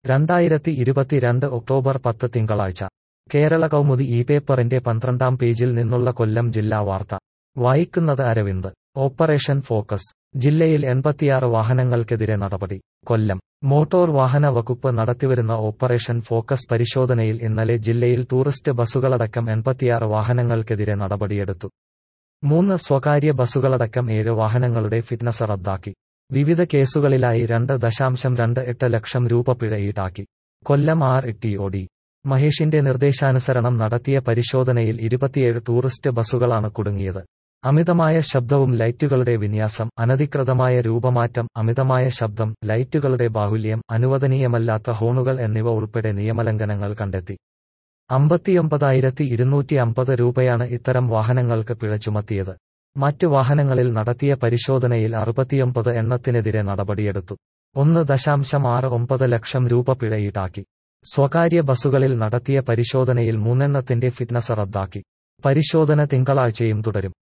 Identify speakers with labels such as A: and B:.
A: രണ്ടായിരത്തി ഇരുപത്തിരണ്ട് ഒക്ടോബർ പത്ത് തിങ്കളാഴ്ച കേരള കൗമുദി ഈ പേപ്പറിന്റെ പന്ത്രണ്ടാം പേജിൽ നിന്നുള്ള കൊല്ലം ജില്ലാ വാർത്ത വായിക്കുന്നത് അരവിന്ദ് ഓപ്പറേഷൻ ഫോക്കസ് ജില്ലയിൽ എൺപത്തിയാറ് വാഹനങ്ങൾക്കെതിരെ നടപടി കൊല്ലം മോട്ടോർ വാഹന വകുപ്പ് നടത്തിവരുന്ന ഓപ്പറേഷൻ ഫോക്കസ് പരിശോധനയിൽ ഇന്നലെ ജില്ലയിൽ ടൂറിസ്റ്റ് ബസ്സുകളടക്കം എൺപത്തിയാറ് വാഹനങ്ങൾക്കെതിരെ നടപടിയെടുത്തു മൂന്ന് സ്വകാര്യ ബസ്സുകളടക്കം ഏഴ് വാഹനങ്ങളുടെ ഫിറ്റ്നസ് റദ്ദാക്കി വിവിധ കേസുകളിലായി രണ്ട് ദശാംശം രണ്ട് എട്ട് ലക്ഷം രൂപ പിഴ ഈടാക്കി Kollam R T O D മഹേഷിന്റെ നിർദ്ദേശാനുസരണം നടത്തിയ പരിശോധനയിൽ ഇരുപത്തിയേഴ് ടൂറിസ്റ്റ് ബസ്സുകളാണ് കുടുങ്ങിയത് അമിതമായ ശബ്ദവും ലൈറ്റുകളുടെ വിന്യാസം അനധികൃതമായ രൂപമാറ്റം അമിതമായ ശബ്ദം ലൈറ്റുകളുടെ ബാഹുല്യം അനുവദനീയമല്ലാത്ത ഹോണുകൾ എന്നിവ ഉൾപ്പെടെ നിയമലംഘനങ്ങൾ കണ്ടെത്തി അമ്പത്തിയൊമ്പതായിരത്തി ഇരുന്നൂറ്റി അമ്പത് രൂപയാണ് ഇത്തരം വാഹനങ്ങൾക്ക് പിഴ ചുമത്തിയത് മറ്റ് വാഹനങ്ങളിൽ നടത്തിയ പരിശോധനയിൽ അറുപത്തിയൊമ്പത് എണ്ണത്തിനെതിരെ നടപടിയെടുത്തു ഒന്ന് ദശാംശം ആറ് ഒമ്പത് ലക്ഷം രൂപ പിഴ ഈടാക്കി സ്വകാര്യ ബസ്സുകളിൽ നടത്തിയ പരിശോധനയിൽ മൂന്നെണ്ണത്തിന്റെ ഫിറ്റ്നസ് റദ്ദാക്കി പരിശോധന തിങ്കളാഴ്ചയും തുടരും